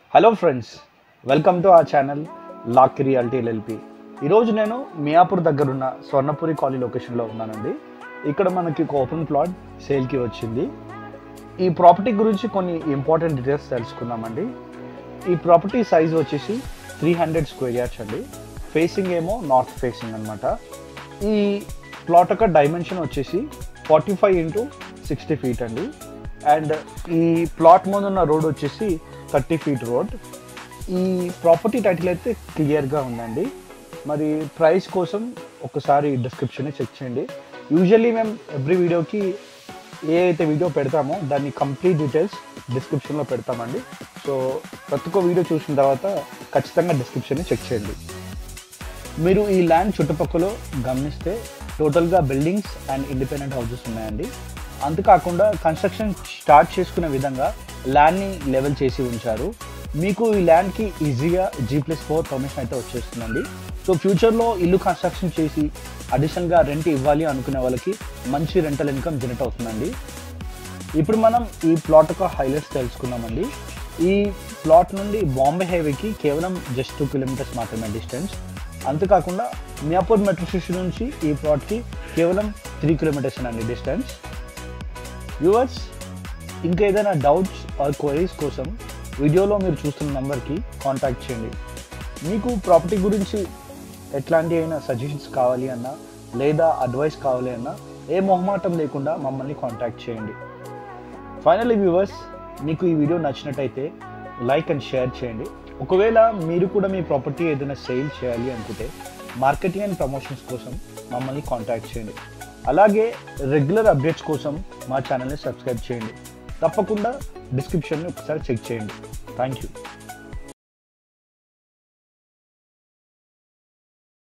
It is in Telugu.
hello friends welcome to our channel lock reality LLP ఈరోజు నేను మియాపూర్ దగ్గర ఉన్న స్వర్ణపురి కాలనీ లొకేషన్లో ఉన్నానండి ఇక్కడ మనకి ఒక ఓపెన్ ప్లాట్ సేల్కి వచ్చింది ఈ ప్రాపర్టీ గురించి కొన్ని ఇంపార్టెంట్ డీటెయిల్స్ తెలుసుకుందామండి ఈ ప్రాపర్టీ సైజ్ వచ్చేసి త్రీ హండ్రెడ్ స్క్వేర్ యార్డ్స్ అండి ఫేసింగ్ ఏమో నార్త్ ఫేసింగ్ అనమాట ఈ ప్లాట్ యొక్క డైమెన్షన్ వచ్చేసి forty five into sixty feet అండి అండ్ ఈ ప్లాట్ ముందున్న రోడ్ వచ్చేసి థర్టీ ఫీట్ రోడ్ ఈ ప్రాపర్టీ టైటిల్ అయితే క్లియర్గా ఉందండి మరి ప్రైస్ కోసం ఒకసారి డిస్క్రిప్షన్ చెక్ చేయండి యూజువల్లీ మేము ఎవ్రీ వీడియోకి ఏ అయితే వీడియో పెడతామో దాన్ని కంప్లీట్ డీటెయిల్స్ డిస్క్రిప్షన్లో పెడతామండి సో ప్రతి ఒక్క వీడియో చూసిన తర్వాత ఖచ్చితంగా డిస్క్రిప్షన్ని చెక్ చేయండి మీరు ఈ ల్యాండ్ చుట్టుపక్కల గమనిస్తే టోటల్గా బిల్డింగ్స్ అండ్ ఇండిపెండెంట్ హౌసెస్ ఉన్నాయండి అంతేకాకుండా కన్స్ట్రక్షన్ స్టార్ట్ చేసుకునే విధంగా ల్యాండ్ని లెవెల్ చేసి ఉంచారు మీకు ఈ ల్యాండ్కి ఈజీగా జీ ప్లస్ ఫోర్ పర్మిషన్ అయితే వచ్చేస్తుందండి సో ఫ్యూచర్లో ఇల్లు కన్స్ట్రక్షన్ చేసి అడిషనల్గా రెంట్ ఇవ్వాలి అనుకునే వాళ్ళకి మంచి రెంటల్ ఇన్కమ్ జనరేట్ అవుతుందండి ఇప్పుడు మనం ఈ ప్లాట్ యొక్క హైలైట్స్ తెలుసుకున్నామండి ఈ ప్లాట్ నుండి బాంబే హైవేకి కేవలం జస్ట్ టూ కిలోమీటర్స్ మాత్రమే డిస్టెన్స్ అంతేకాకుండా మియాపూర్ మెట్రో స్టేషన్ నుంచి ఈ ప్లాట్కి కేవలం త్రీ కిలోమీటర్స్ అండి డిస్టెన్స్ వ్యూవర్స్ ఇంకా ఏదైనా డౌట్స్ ఆర్ క్వైరీస్ కోసం వీడియోలో మీరు చూస్తున్న నెంబర్కి కాంటాక్ట్ చేయండి మీకు ప్రాపర్టీ గురించి ఎట్లాంటి అయినా సజెషన్స్ కావాలి అన్నా లేదా అడ్వైస్ కావాలి అన్నా ఏ మొహమాటం లేకుండా మమ్మల్ని కాంటాక్ట్ చేయండి ఫైనల్లీ వ్యూవర్స్ మీకు ఈ వీడియో నచ్చినట్టయితే లైక్ అండ్ షేర్ చేయండి ఒకవేళ మీరు కూడా మీ ప్రాపర్టీ ఏదైనా సేల్ చేయాలి అనుకుంటే మార్కెటింగ్ అండ్ ప్రమోషన్స్ కోసం మమ్మల్ని కాంటాక్ట్ చేయండి అలాగే రెగ్యులర్ అప్డేట్స్ కోసం మా ఛానల్ని సబ్స్క్రైబ్ చేయండి తప్పకుండా డిస్క్రిప్షన్ని ఒకసారి చెక్ చేయండి థ్యాంక్ యూ